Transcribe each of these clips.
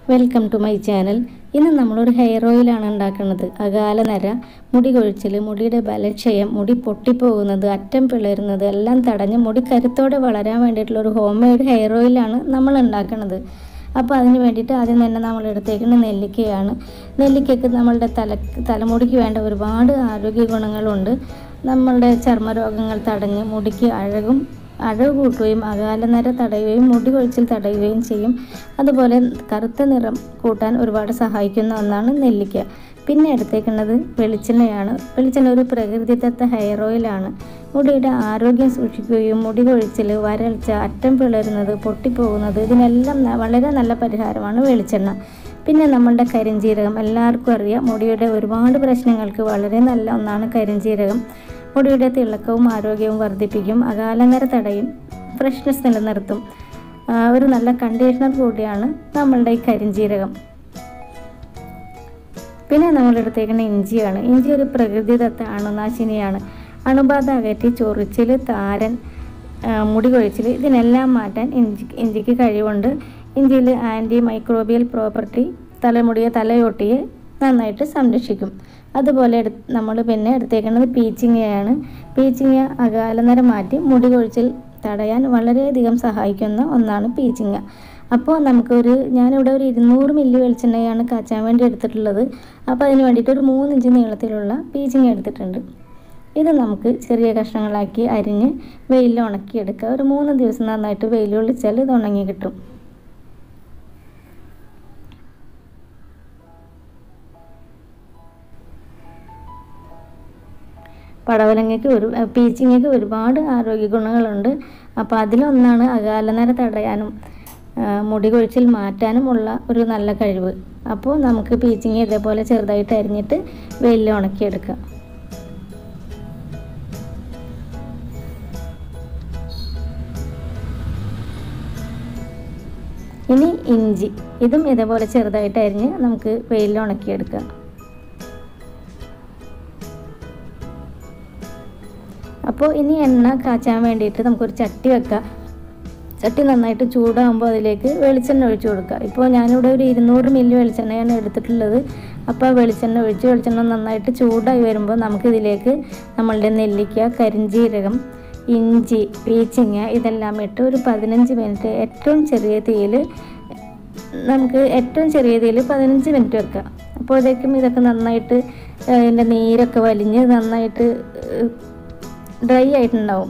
welcome to my channel ഇന്ന് നമ്മളൊരു hair ഓയിലാണ് ഉണ്ടാക്കുന്നത് അകാല നര മുടി കൊഴിച്ചിൽ മുടിയുടെ ബലക്ഷയം മുടി പൊട്ടിപ്പോകുന്നത് അറ്റം പിളരുന്നത് എല്ലാം തടഞ്ഞ് മുടി കരുത്തോടെ വളരാൻ വേണ്ടിയിട്ടുള്ള ഒരു ഹോം മെയ്ഡ് ഹെയർ ഓയിലാണ് നമ്മൾ ഉണ്ടാക്കുന്നത് അപ്പോൾ അതിന് വേണ്ടിയിട്ട് ആദ്യം തന്നെ നമ്മൾ എടുത്തേക്കുന്ന നെല്ലിക്കയാണ് നെല്ലിക്കയ്ക്ക് നമ്മളുടെ തല തലമുടിക്ക് വേണ്ട ഒരുപാട് ആരോഗ്യ ഗുണങ്ങളുണ്ട് നമ്മളുടെ ചർമ്മരോഗങ്ങൾ തടഞ്ഞ് മുടിക്ക് അഴകും അഴവ് കൂട്ടുകയും അകാലനര തടയുകയും മുടി കൊഴിച്ചിൽ തടയുകയും ചെയ്യും അതുപോലെ കറുത്ത നിറം കൂട്ടാൻ ഒരുപാട് സഹായിക്കുന്ന ഒന്നാണ് നെല്ലിക്ക പിന്നെ എടുത്തേക്കുന്നത് വെളിച്ചെണ്ണയാണ് വെളിച്ചെണ്ണ ഒരു പ്രകൃതിദത്ത ഹെയർ ഓയിലാണ് മുടിയുടെ ആരോഗ്യം സൂക്ഷിക്കുകയും മുടി കൊഴിച്ചിൽ വരൾച്ച അറ്റം പിളരുന്നത് പൊട്ടിപ്പോകുന്നത് ഇതിനെല്ലാം ന- വളരെ നല്ല പരിഹാരമാണ് വെളിച്ചെണ്ണ പിന്നെ നമ്മളുടെ കരിഞ്ജീരകം എല്ലാവർക്കും അറിയാം മുടിയുടെ ഒരുപാട് പ്രശ്നങ്ങൾക്ക് വളരെ നല്ല ഒന്നാണ് കരിഞ്ജീരകം മുടിയുടെ തിളക്കവും ആരോഗ്യവും വർദ്ധിപ്പിക്കും അകാലനര തടയും ഫ്രഷ്നെസ് നിലനിർത്തും ആ, ഒരു നല്ല കണ്ടീഷണർ കൂടിയാണ് നമ്മളുടെ ഈ കരിഞ്ജീരകം പിന്നെ നമ്മൾ എടുത്തേക്കുന്ന ഇഞ്ചിയാണ് ഇഞ്ചി ഒരു പ്രകൃതിദത്ത അണുനാശിനിയാണ് അണുബാധ അകറ്റി ചൊറിച്ചിൽ താരൻ ആ, മുടി കൊഴിച്ചിൽ ഇതിനെല്ലാം മാറ്റാൻ ഇഞ്ചി ഇഞ്ചിക്ക് കഴിവുണ്ട് ഇഞ്ചിയിൽ ആൻറ്റി മൈക്രോബിയൽ പ്രോപ്പർട്ടി തലമുടിയെ തലയൊട്ടിയെ നന്നായിട്ട് സംരക്ഷിക്കും അതുപോലെ എടു നമ്മൾ പിന്നെ എടുത്തേക്കുന്നത് പീച്ചിങ്ങയാണ് പീച്ചിങ്ങ അകാലനര മാറ്റി മുടി കൊഴിച്ചിൽ തടയാൻ വളരെയധികം സഹായിക്കുന്ന ഒന്നാണ് പീച്ചിങ്ങ അപ്പോൾ നമുക്കൊരു ഞാനിവിടെ ഒരു ഇരുന്നൂറ് മില്ലി വെളിച്ചെണ്ണയാണ് കാച്ചാൻ വേണ്ടി എടുത്തിട്ടുള്ളത് അപ്പോൾ അതിന് വേണ്ടിയിട്ട് ഒരു മൂന്ന് ഇഞ്ച് നീളത്തിലുള്ള പീച്ചിങ്ങ എടുത്തിട്ടുണ്ട് ഇത് നമുക്ക് ചെറിയ കഷ്ണങ്ങളാക്കി അരിഞ്ഞ് വെയിലിൽ ഉണക്കിയെടുക്കുക ഒരു മൂന്ന് ദിവസം നന്നായിട്ട് വെയിൽ കൊള്ളിച്ചാൽ ഇത് ഉണങ്ങി കിട്ടും പടവലങ്ങയ്ക്ക് ഒരു ഏ, പീച്ചിങ്ങയ്ക്ക് ഒരുപാട് ആരോഗ്യ ഗുണങ്ങളുണ്ട് അപ്പോൾ അതിലൊന്നാണ് അകാലനര തടയാനും ആ, മുടി കൊഴിച്ചിൽ മാറ്റാനുമുള്ള ഒരു നല്ല കഴിവ് അപ്പോൾ നമുക്ക് പീച്ചിങ്ങ ഇതേപോലെ ചെറുതായിട്ട് അരിഞ്ഞിട്ട് വെയിലിൽ ഉണക്കിയെടുക്കാം ഇനി ഇഞ്ചി ഇതും ഇതേപോലെ ചെറുതായിട്ട് അരിഞ്ഞ് നമുക്ക് വെയിലിൽ ഉണക്കിയെടുക്കാം അപ്പോൾ ഇനി എണ്ണ കാച്ചാൻ വേണ്ടിയിട്ട് നമുക്കൊരു ചട്ടി വെക്കാം ചട്ടി നന്നായിട്ട് ചൂടാകുമ്പോൾ അതിലേക്ക് വെളിച്ചെണ്ണ ഒഴിച്ചു കൊടുക്കുക ഇപ്പോൾ ഞാനിവിടെ ഒരു ഇരുന്നൂറ് മില്ലി വെളിച്ചെണ്ണയാണ് എടുത്തിട്ടുള്ളത് അപ്പോൾ ആ വെളിച്ചെണ്ണ ഒഴിച്ച് വെളിച്ചെണ്ണ നന്നായിട്ട് ചൂടായി വരുമ്പോൾ നമുക്കിതിലേക്ക് നമ്മളുടെ നെല്ലിക്ക കരിഞ്ജീരകം ഇഞ്ചി പീച്ചിങ്ങ ഇതെല്ലാം ഇട്ട് ഒരു പതിനഞ്ച് മിനിറ്റ് ഏറ്റവും ചെറിയ തീയിൽ നമുക്ക് ഏറ്റവും ചെറിയ തീയിൽ പതിനഞ്ച് മിനിറ്റ് വെക്കാം അപ്പോഴത്തേക്കും ഇതൊക്കെ നന്നായിട്ട് ഏഹ്, ഇതിൻ്റെ നീരൊക്കെ വലിഞ്ഞ് നന്നായിട്ട് ഡ്രൈ ആയിട്ടുണ്ടാവും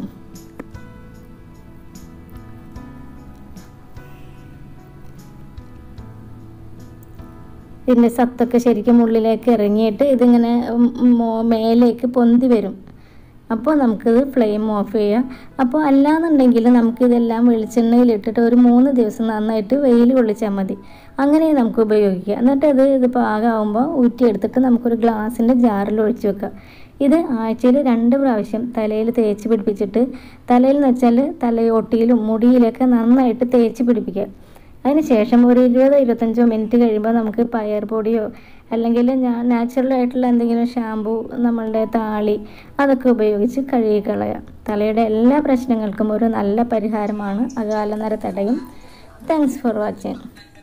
ഇതിൻ്റെ സത്തൊക്കെ ശരിക്കും ഉള്ളിലേക്ക് ഇറങ്ങിയിട്ട് ഇതിങ്ങനെ ഉം മോ- മേലേക്ക് പൊന്തി വരും അപ്പോൾ നമുക്കിത് ഫ്ലെയിം ഓഫ് ചെയ്യാം അപ്പോൾ അല്ലാന്നുണ്ടെങ്കിൽ നമുക്കിതെല്ലാം വെളിച്ചെണ്ണയിലിട്ടിട്ട് ഒരു മൂന്ന് ദിവസം നന്നായിട്ട് വെയിൽ കൊള്ളിച്ചാൽ മതി അങ്ങനെ നമുക്ക് ഉപയോഗിക്കാം എന്നിട്ട് ഇത് ഇത് പാകമാകുമ്പോൾ ഊറ്റിയെടുത്തിട്ട് നമുക്കൊരു ഗ്ലാസിൻ്റെ ജാറിൽ ഒഴിച്ച് വെക്കാം ഇത് ആഴ്ചയിൽ രണ്ട് പ്രാവശ്യം തലയിൽ തേച്ച് പിടിപ്പിച്ചിട്ട് തലയിൽ എന്ന് വെച്ചാൽ തലയോട്ടിയിലും മുടിയിലൊക്കെ നന്നായിട്ട് തേച്ച് പിടിപ്പിക്കുക അതിന് ശേഷം ഒരു ഇരുപതോ ഇരുപത്തഞ്ചോ മിനിറ്റ് കഴിയുമ്പോൾ നമുക്ക് പയർ പൊടിയോ അല്ലെങ്കിൽ ഞാൻ നാച്ചുറൽ ആയിട്ടുള്ള എന്തെങ്കിലും ഷാമ്പു നമ്മളുടെ താളി അതൊക്കെ ഉപയോഗിച്ച് കഴുകി കളയാം തലയുടെ എല്ലാ പ്രശ്നങ്ങൾക്കും ഒരു നല്ല പരിഹാരമാണ് അകാലനര തടയും താങ്ക്സ് ഫോർ വാച്ചിങ്